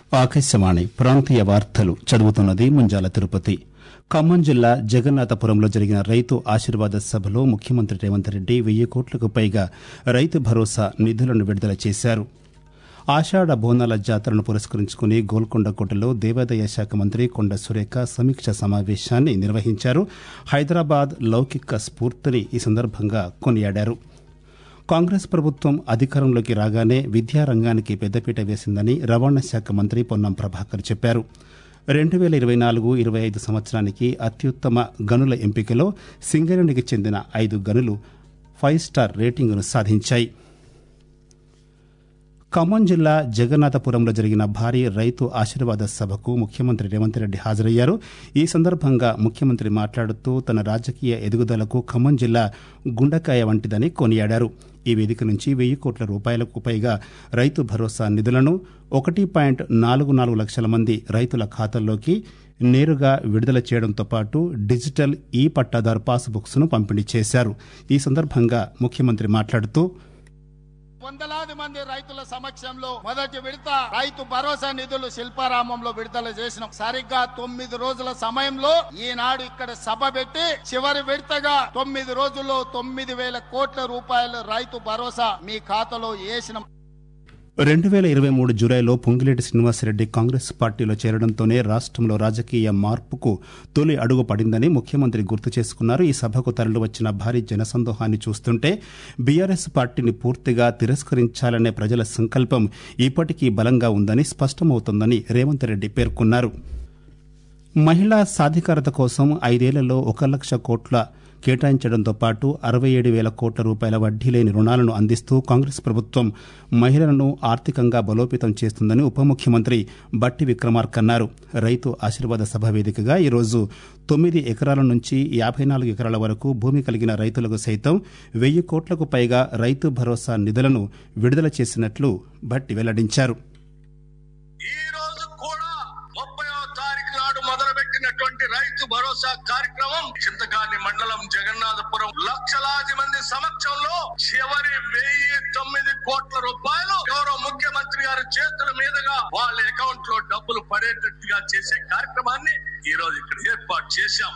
ఆకాశవాణి ప్రాంతీయ వార్తలు చదువుతున్నది ముంజాల తిరుపతి ఖమ్మం జిల్లా జగన్నాథపురంలో జరిగిన రైతు ఆశీర్వాద సభలో ముఖ్యమంత్రి రేవంత్ రెడ్డి వెయ్యి కోట్లకు పైగా రైతు భరోసా నిధులను విడుదల చేశారు ఆషాఢ బోనాల జాతరను పురస్కరించుకుని గోల్కొండ కోటలో దేవాదాయ శాఖ మంత్రి కొండ సురేఖ సమీక్ష సమావేశాన్ని నిర్వహించారు హైదరాబాద్ లౌకిక స్ఫూర్తిని ఈ సందర్భంగా కొనియాడారు కాంగ్రెస్ ప్రభుత్వం అధికారంలోకి రాగానే విద్యారంగానికి పెద్దపీట వేసిందని రవాణా శాఖ మంత్రి పొన్నం ప్రభాకర్ చెప్పారు రెండు వేల ఇరవై నాలుగు ఇరవై ఐదు సంవత్సరానికి అత్యుత్తమ గనుల ఎంపికలో సింగరేణికి చెందిన ఐదు గనులు ఫైవ్ స్టార్ రేటింగును సాధించాయి ఖమ్మం జిల్లా జగన్నాథపురంలో జరిగిన భారీ రైతు ఆశీర్వాద సభకు ముఖ్యమంత్రి రేవంత్ రెడ్డి హాజరయ్యారు ఈ సందర్భంగా ముఖ్యమంత్రి మాట్లాడుతూ తన రాజకీయ ఎదుగుదలకు ఖమ్మం జిల్లా గుండకాయ వంటిదని కొనియాడారు ఈ వేదిక నుంచి వెయ్యి కోట్ల రూపాయలకు పైగా రైతు భరోసా నిధులను ఒకటి పాయింట్ నాలుగు నాలుగు లక్షల మంది రైతుల ఖాతాల్లోకి నేరుగా విడుదల చేయడంతో పాటు డిజిటల్ ఈ పట్టాదారు పాస్ బుక్స్ ను పంపిణీ చేశారు ఈ సందర్భంగా ముఖ్యమంత్రి మాట్లాడుతూ వందలాది మంది రైతుల సమక్షంలో మొదటి విడత రైతు భరోసా నిధులు శిల్పారామంలో విడుదల చేసినాం సరిగ్గా తొమ్మిది రోజుల సమయంలో ఈనాడు ఇక్కడ సభ పెట్టి చివరి విడతగా తొమ్మిది రోజుల్లో తొమ్మిది వేల కోట్ల రూపాయల రైతు భరోసా మీ ఖాతాలో వేసినాం రెండు వేల ఇరవై మూడు జూలైలో పొంగిలేటి శ్రీనివాసరెడ్డి కాంగ్రెస్ పార్టీలో చేరడంతోనే రాష్ట్రంలో రాజకీయ మార్పుకు తొలి అడుగు పడిందని ముఖ్యమంత్రి గుర్తు చేసుకున్నారు ఈ సభకు తరలివచ్చిన భారీ జనసందోహాన్ని చూస్తుంటే బీఆర్ఎస్ పార్టీని పూర్తిగా తిరస్కరించాలనే ప్రజల సంకల్పం ఇప్పటికీ బలంగా ఉందని స్పష్టమవుతోందని రేవంత్ రెడ్డి పేర్కొన్నారు మహిళా సాధికారత కోసం ఐదేళ్లలో ఒక లక్ష కోట్ల కేటాయించడంతో పాటు అరవై ఏడు వేల కోట్ల రూపాయల వడ్డీ లేని రుణాలను అందిస్తూ కాంగ్రెస్ ప్రభుత్వం మహిళలను ఆర్థికంగా బలోపేతం చేస్తుందని ఉప ముఖ్యమంత్రి బట్టి విక్రమార్క అన్నారు రైతు ఆశీర్వాద సభ వేదికగా ఈరోజు తొమ్మిది ఎకరాల నుంచి యాభై నాలుగు ఎకరాల వరకు భూమి కలిగిన రైతులకు సైతం వెయ్యి కోట్లకు పైగా రైతు భరోసా నిధులను విడుదల చేసినట్లు బట్టి వెల్లడించారు ఈ రోజు కూడా ముప్పైవ తారీఖు నాడు మొదలు పెట్టినటువంటి రైతు భరోసా కార్యక్రమం చింతకాని మండలం జగన్నాథపురం లక్షలాది మంది సమక్షంలో చివరి వెయ్యి తొమ్మిది కోట్ల రూపాయలు గౌరవ ముఖ్యమంత్రి గారి చేతుల మీదుగా వాళ్ళ అకౌంట్ లో డబ్బులు పడేటట్టుగా చేసే కార్యక్రమాన్ని ఈ రోజు ఇక్కడ ఏర్పాటు చేశాం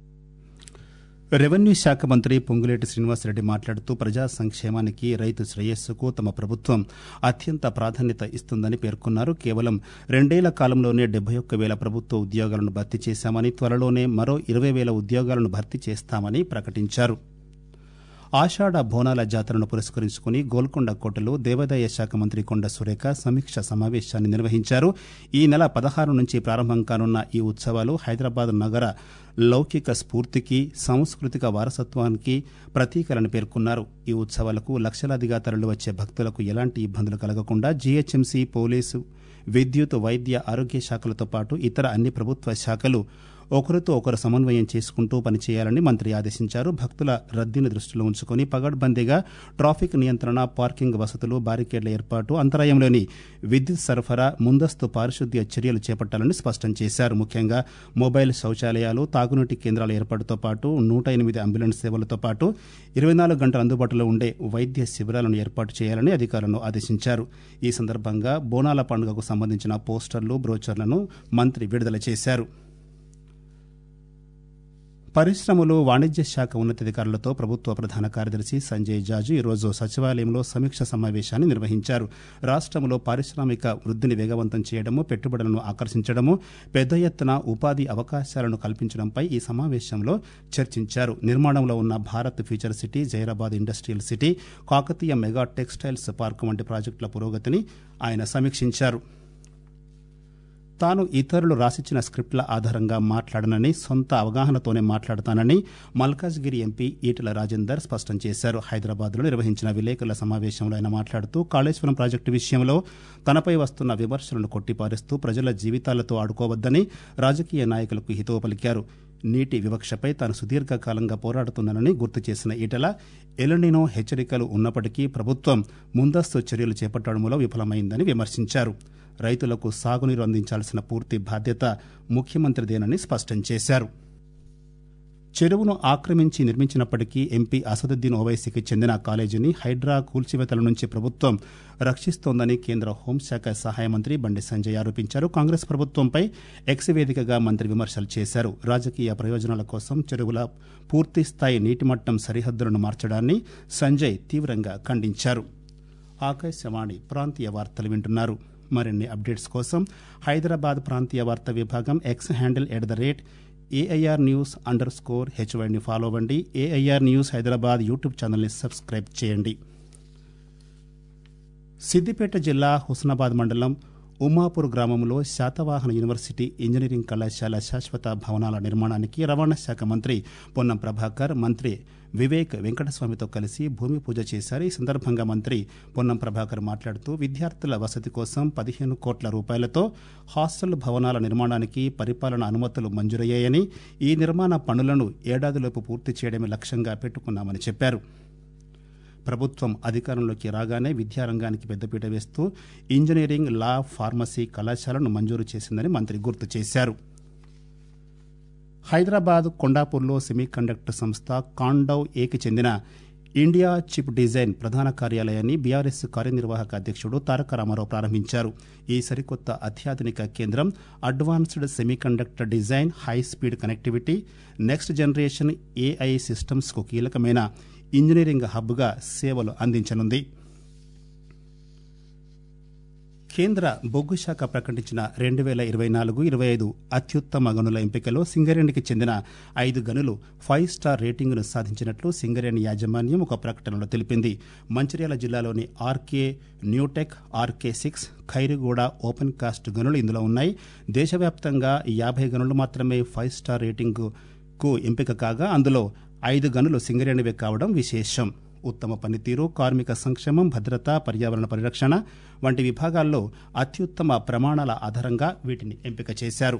రెవెన్యూ శాఖ మంత్రి పొంగులేటి శ్రీనివాసరెడ్డి మాట్లాడుతూ ప్రజా సంక్షేమానికి రైతు శ్రేయస్సుకు తమ ప్రభుత్వం అత్యంత ప్రాధాన్యత ఇస్తుందని పేర్కొన్నారు కేవలం రెండేళ్ల కాలంలోనే డెబ్బై ఒక్క వేల ప్రభుత్వ ఉద్యోగాలను భర్తీ చేశామని త్వరలోనే మరో ఇరవై వేల ఉద్యోగాలను భర్తీ చేస్తామని ప్రకటించారు ఆషాఢ బోనాల జాతరను పురస్కరించుకుని గోల్కొండ కోటలో దేవాదాయ శాఖ మంత్రి కొండ సురేఖ సమీక్ష సమావేశాన్ని నిర్వహించారు ఈ నెల పదహారు నుంచి ప్రారంభం కానున్న ఈ ఉత్సవాలు హైదరాబాద్ నగర లౌకిక స్ఫూర్తికి సాంస్కృతిక వారసత్వానికి ప్రతీకలను పేర్కొన్నారు ఈ ఉత్సవాలకు లక్షలాదిగా తరలివచ్చే భక్తులకు ఎలాంటి ఇబ్బందులు కలగకుండా జీహెచ్ఎంసీ పోలీసు విద్యుత్ వైద్య ఆరోగ్య శాఖలతో పాటు ఇతర అన్ని ప్రభుత్వ శాఖలు ఒకరితో ఒకరు సమన్వయం చేసుకుంటూ పనిచేయాలని మంత్రి ఆదేశించారు భక్తుల రద్దీని దృష్టిలో ఉంచుకుని పగడ్బందీగా ట్రాఫిక్ నియంత్రణ పార్కింగ్ వసతులు బారికేడ్ల ఏర్పాటు అంతరాయంలోని విద్యుత్ సరఫరా ముందస్తు పారిశుద్ధ్య చర్యలు చేపట్టాలని స్పష్టం చేశారు ముఖ్యంగా మొబైల్ శౌచాలయాలు తాగునీటి కేంద్రాల ఏర్పాటుతో పాటు నూట ఎనిమిది అంబులెన్స్ సేవలతో పాటు ఇరవై నాలుగు గంటల అందుబాటులో ఉండే వైద్య శిబిరాలను ఏర్పాటు చేయాలని అధికారులను ఆదేశించారు ఈ సందర్భంగా బోనాల పండుగకు సంబంధించిన పోస్టర్లు బ్రోచర్లను మంత్రి విడుదల చేశారు పరిశ్రమలు వాణిజ్య శాఖ ఉన్నతాధికారులతో ప్రభుత్వ ప్రధాన కార్యదర్శి సంజయ్ జాజు ఈరోజు సచివాలయంలో సమీక్ష సమావేశాన్ని నిర్వహించారు రాష్ట్రంలో పారిశ్రామిక వృద్ధిని వేగవంతం చేయడము పెట్టుబడులను ఆకర్షించడము పెద్ద ఎత్తున ఉపాధి అవకాశాలను కల్పించడంపై ఈ సమావేశంలో చర్చించారు నిర్మాణంలో ఉన్న Bharat future city Zaheerabad industrial city Kakatiya mega textiles park వంటి ప్రాజెక్టుల పురోగతిని ఆయన సమీక్షించారు తాను ఇతరులు రాసిచ్చిన స్క్రిప్ట్ల ఆధారంగా మాట్లాడనని సొంత అవగాహనతోనే మాట్లాడతానని మల్కాజ్గిరి ఎంపీ ఈటల రాజేందర్ స్పష్టం చేశారు హైదరాబాద్లో నిర్వహించిన విలేకరుల సమావేశంలో ఆయన మాట్లాడుతూ కాళేశ్వరం ప్రాజెక్టు విషయంలో తనపై వస్తున్న విమర్శలను కొట్టిపారేస్తూ ప్రజల జీవితాలతో ఆడుకోవద్దని రాజకీయ నాయకులకు హితవు పలికారు నీటి వివక్షపై తాను సుదీర్ఘకాలంగా పోరాడుతున్నానని గుర్తు చేసిన ఈటల ఎలనినో హెచ్చరికలు ఉన్నప్పటికీ ప్రభుత్వం ముందస్తు చర్యలు చేపట్టడంలో విఫలమైందని విమర్శించారు రైతులకు సాగునీరు అందించాల్సిన పూర్తి బాధ్యత ముఖ్యమంత్రిదేనని స్పష్టం చేశారు చెరువును ఆక్రమించి నిర్మించినప్పటికీ ఎంపీ అసదుద్దీన్ ఓవైసీకి చెందిన కాలేజీని హైడ్రా కూల్చివేతల నుంచి ప్రభుత్వం రక్షిస్తోందని కేంద్ర హోంశాఖ సహాయ మంత్రి బండి సంజయ్ ఆరోపించారు కాంగ్రెస్ ప్రభుత్వంపై ఎక్స్ వేదికగా మంత్రి విమర్శలు చేశారు రాజకీయ ప్రయోజనాల కోసం చెరువుల పూర్తిస్థాయి నీటిమట్టం సరిహద్దులను మార్చడాన్ని సంజయ్ తీవ్రంగా ఖండించారు ఆకాశవాణి ప్రాంతీయ వార్తలు వింటున్నారు మరిన్ని అప్డేట్స్ కోసం హైదరాబాద్ ప్రాంతీయ వార్తా విభాగం X handle at the rate AIR news underscore స్కోర్ హెచ్వైని ఫాలో అవ్వండి ఏఐఆర్ న్యూస్ హైదరాబాద్ యూట్యూబ్ ఛానల్ని సబ్స్క్రైబ్ చేయండి సిద్దిపేట జిల్లా హుస్నాబాద్ మండలం ఉమాపూర్ గ్రామంలో శాతవాహన యూనివర్సిటీ ఇంజనీరింగ్ కళాశాల శాశ్వత భవనాల నిర్మాణానికి రవాణా శాఖ మంత్రి పొన్నం ప్రభాకర్ మంత్రి వివేక్ వెంకటస్వామితో కలిసి భూమి పూజ చేశారు ఈ సందర్భంగా మంత్రి పొన్నం ప్రభాకర్ మాట్లాడుతూ విద్యార్థుల వసతి కోసం పదిహేను కోట్ల రూపాయలతో హాస్టల్ భవనాల నిర్మాణానికి పరిపాలన అనుమతులు మంజూరయ్యాయని ఈ నిర్మాణ పనులను ఏడాదిలోపు పూర్తి చేయడమే లక్ష్యంగా పెట్టుకున్నామని చెప్పారు ప్రభుత్వం అధికారంలోకి రాగానే విద్యారంగానికి పెద్దపీట వేస్తూ ఇంజనీరింగ్ లా ఫార్మసీ కళాశాలను మంజూరు చేసిందని మంత్రి గుర్తు చేశారు హైదరాబాద్ కొండాపూర్లో సెమీకండక్టర్ సంస్థ కాండవ్ ఏకి చెందిన ఇండియా చిప్ డిజైన్ ప్రధాన కార్యాలయాన్ని బీఆర్ఎస్ కార్యనిర్వాహక అధ్యక్షుడు తారక రామారావు ప్రారంభించారు ఈ సరికొత్త అత్యాధునిక కేంద్రం advanced semiconductor design high speed connectivity next generation AI సిస్టమ్స్కు కీలకమైన ఇంజనీరింగ్ హబ్గా సేవలు అందించనుంది కేంద్ర బొగ్గు శాఖ ప్రకటించిన రెండు వేల ఇరవై నాలుగు ఇరవై ఐదు అత్యుత్తమ గనుల ఎంపికలో సింగరేణికి చెందిన ఐదు గనులు ఫైవ్ స్టార్ రేటింగ్ను సాధించినట్లు సింగరేణి యాజమాన్యం ఒక ప్రకటనలో తెలిపింది మంచిర్యాల జిల్లాలోని RK new tech RK six Khairguda open cast గనులు ఇందులో ఉన్నాయి దేశవ్యాప్తంగా యాభై గనులు మాత్రమే ఫైవ్ స్టార్ రేటింగ్కు ఎంపిక కాగా అందులో ఐదు గనులు సింగరేణివే కావడం విశేషం ఉత్తమ పనితీరు కార్మిక సంక్షేమం భద్రత పర్యావరణ పరిరక్షణ వంటి విభాగాల్లో అత్యుత్తమ ప్రమాణాల ఆధారంగా వీటిని ఎంపిక చేశారు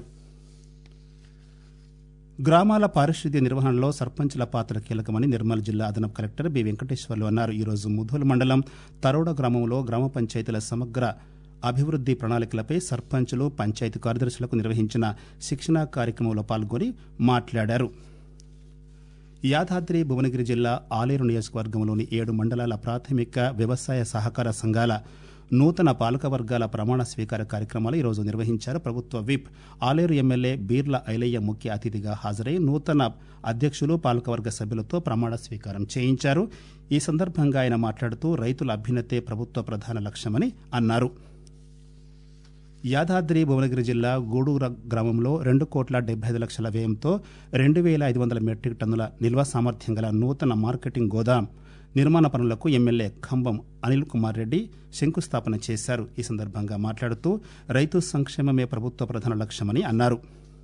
గ్రామాల పారిశుద్ధ్య నిర్వహణలో సర్పంచ్ల పాత్ర కీలకమని నిర్మల్ జిల్లా అదనపు కలెక్టర్ బి వెంకటేశ్వర్లు అన్నారు ఈరోజు ముధోల్ మండలం తరోడ గ్రామంలో గ్రామ పంచాయతీల సమగ్ర అభివృద్ది ప్రణాళికలపై సర్పంచులు పంచాయతీ కార్యదర్శులకు నిర్వహించిన శిక్షణా కార్యక్రమంలో పాల్గొని మాట్లాడారు యాదాద్రి భువనగిరి జిల్లా ఆలేరు నియోజకవర్గంలోని ఏడు మండలాల ప్రాథమిక వ్యవసాయ సహకార సంఘాల నూతన పాలకవర్గాల ప్రమాణ స్వీకార కార్యక్రమాలు ఈరోజు నిర్వహించారు ప్రభుత్వ విప్ ఆలేరు ఎమ్మెల్యే బీర్ల ఐలయ్య ముఖ్య అతిథిగా హాజరై నూతన అధ్యక్షులు పాలకవర్గ సభ్యులతో ప్రమాణ స్వీకారం చేయించారు ఈ సందర్భంగా ఆయన మాట్లాడుతూ రైతుల అభ్యున్నతే ప్రభుత్వ ప్రధాన లక్ష్యమని అన్నారు యాదాద్రి భువనగిరి జిల్లా గూడూరు గ్రామంలో రెండు కోట్ల డెబ్బై ఐదు లక్షల వ్యయంతో రెండు వేల ఐదు వందల మెట్రిక్ టన్నుల నిల్వ సామర్థ్యం గల నూతన మార్కెటింగ్ గోదాం నిర్మాణ పనులకు ఎమ్మెల్యే ఖంబం అనిల్ కుమార్ రెడ్డి శంకుస్థాపన చేశారు ఈ సందర్భంగా మాట్లాడుతూ రైతు సంక్షేమమే ప్రభుత్వ ప్రధాన లక్ష్యమని అన్నారు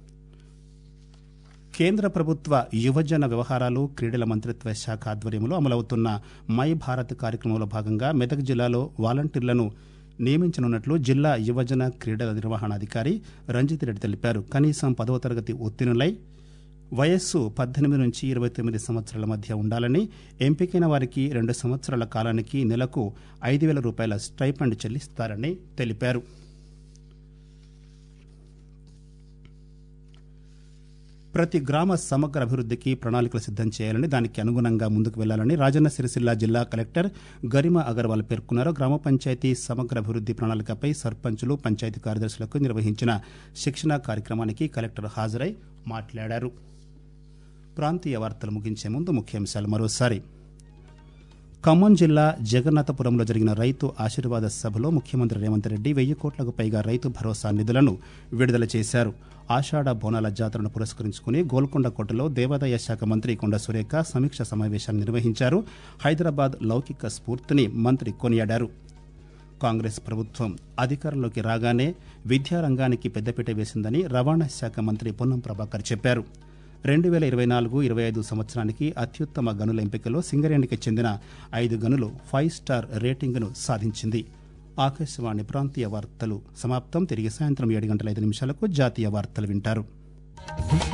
కేంద్ర ప్రభుత్వ యువజన వ్యవహారాలు క్రీడల మంత్రిత్వ శాఖ ఆధ్వర్యంలో అమలవుతున్న మై భారత్ కార్యక్రమంలో భాగంగా మెదక్ జిల్లాలో వాలంటీర్లను నియమించనున్నట్లు జిల్లా యువజన క్రీడల నిర్వహణాధికారి రంజిత్ రెడ్డి తెలిపారు కనీసం పదవ తరగతి ఉత్తీర్ణులై వయస్సు పద్దెనిమిది నుంచి ఇరవై తొమ్మిది సంవత్సరాల మధ్య ఉండాలని ఎంపికైన వారికి రెండు సంవత్సరాల కాలానికి నెలకు ఐదు వేల రూపాయల స్టైఫండ్ చెల్లిస్తారని తెలిపారు ప్రతి గ్రామ సమగ్ర అభివృద్ధికి ప్రణాళికలు సిద్దం చేయాలని దానికి అనుగుణంగా ముందుకు వెళ్లాలని రాజన్న సిరిసిల్ల జిల్లా కలెక్టర్ గరిమ అగర్వాల్ పేర్కొన్నారు గ్రామ పంచాయతీ సమగ్ర అభివృద్ది ప్రణాళికపై సర్పంచులు పంచాయతీ కార్యదర్శులకు నిర్వహించిన శిక్షణా కార్యక్రమానికి కలెక్టర్ హాజరై మాట్లాడారు ప్రాంతీయ వార్తలు ముగించే ముందు ముఖ్యాంశాలు మరోసారి ఖమ్మం జిల్లా జగన్నాథపురంలో జరిగిన రైతు ఆశీర్వాద సభలో ముఖ్యమంత్రి రేవంత్ రెడ్డి వెయ్యి కోట్లకు పైగా రైతు భరోసా నిధులను విడుదల చేశారు ఆషాఢ బోనాల జాతరను పురస్కరించుకుని గోల్కొండ కోటలో దేవాదాయ శాఖ మంత్రి కొండ సురేఖ సమీక్ష సమావేశాన్ని నిర్వహించారు హైదరాబాద్ లౌకిక స్ఫూర్తిని మంత్రి కొనియాడారు కాంగ్రెస్ ప్రభుత్వం అధికారంలోకి రాగానే విద్యారంగానికి పెద్దపీట వేసిందని రవాణా శాఖ మంత్రి పొన్నం ప్రభాకర్ చెప్పారు రెండు వేల ఇరవై నాలుగు ఇరవై ఐదు సంవత్సరానికి అత్యుత్తమ గనుల ఎంపికలో సింగరేణికి చెందిన ఐదు గనులు ఫైవ్ స్టార్ రేటింగ్ను సాధించింది ఆకాశవాణి ప్రాంతీయ వార్తలు సమాప్తం తిరిగి సాయంత్రం ఏడు గంటల ఐదు నిమిషాలకు జాతీయ వార్తలు వింటారు